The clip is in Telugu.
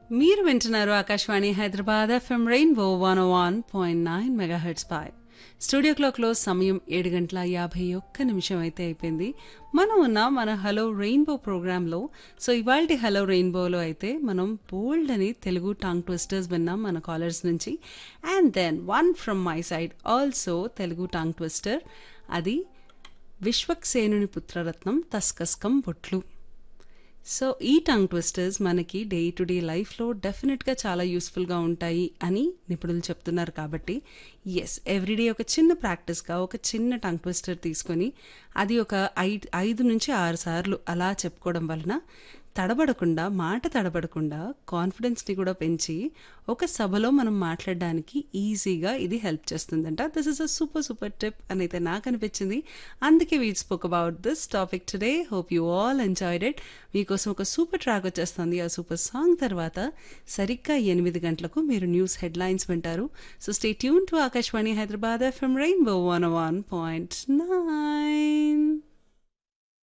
మీరు వింటున్నారు Akashvani Hyderabad FM rainbow one one point nine megahertz పై స్టూడియో క్లాక్లో సమయం ఏడు గంటల యాభై ఒక్క నిమిషం అయితే అయిపోయింది మనం ఉన్న మన హలో రెయిన్బో ప్రోగ్రాంలో సో ఇవాళ హలో రెయిన్బోలో అయితే మనం బోల్డ్ అని తెలుగు టాంగ్ ట్విస్టర్స్ విన్నాం మన కాలర్స్ నుంచి and then one from my side also Telugu tongue twister అది విశ్వక్సేనుని పుత్రరత్నం తస్కస్కం బొట్లు సో ఈ టంగ్ ట్విస్టర్స్ మనకి డే టు డే లైఫ్లో డెఫినెట్గా చాలా యూస్ఫుల్గా ఉంటాయి అని నిపుణులు చెప్తున్నారు కాబట్టి ఎస్ ఎవ్రీడే ఒక చిన్న ప్రాక్టీస్గా ఒక చిన్న టంగ్ ట్విస్టర్ తీసుకొని అది ఒక ఐదు ఐదు నుంచి ఆరు సార్లు అలా చెప్పుకోవడం వలన తడబడకుండా మాట తడబడకుండా కాన్ఫిడెన్స్ని కూడా పెంచి ఒక సభలో మనం మాట్లాడడానికి ఈజీగా ఇది హెల్ప్ చేస్తుందంట this is a super super tip అని అయితే నాకు అనిపించింది అందుకే we spoke about this topic today hope you all enjoyed it మీకోసం ఒక సూపర్ ట్రాక్ వచ్చేస్తుంది ఆ సూపర్ సాంగ్ తర్వాత సరిగ్గా ఎనిమిది గంటలకు మీరు న్యూస్ హెడ్లైన్స్ వింటారు so stay tune to Akashvani Hyderabad FM rainbow one one point nine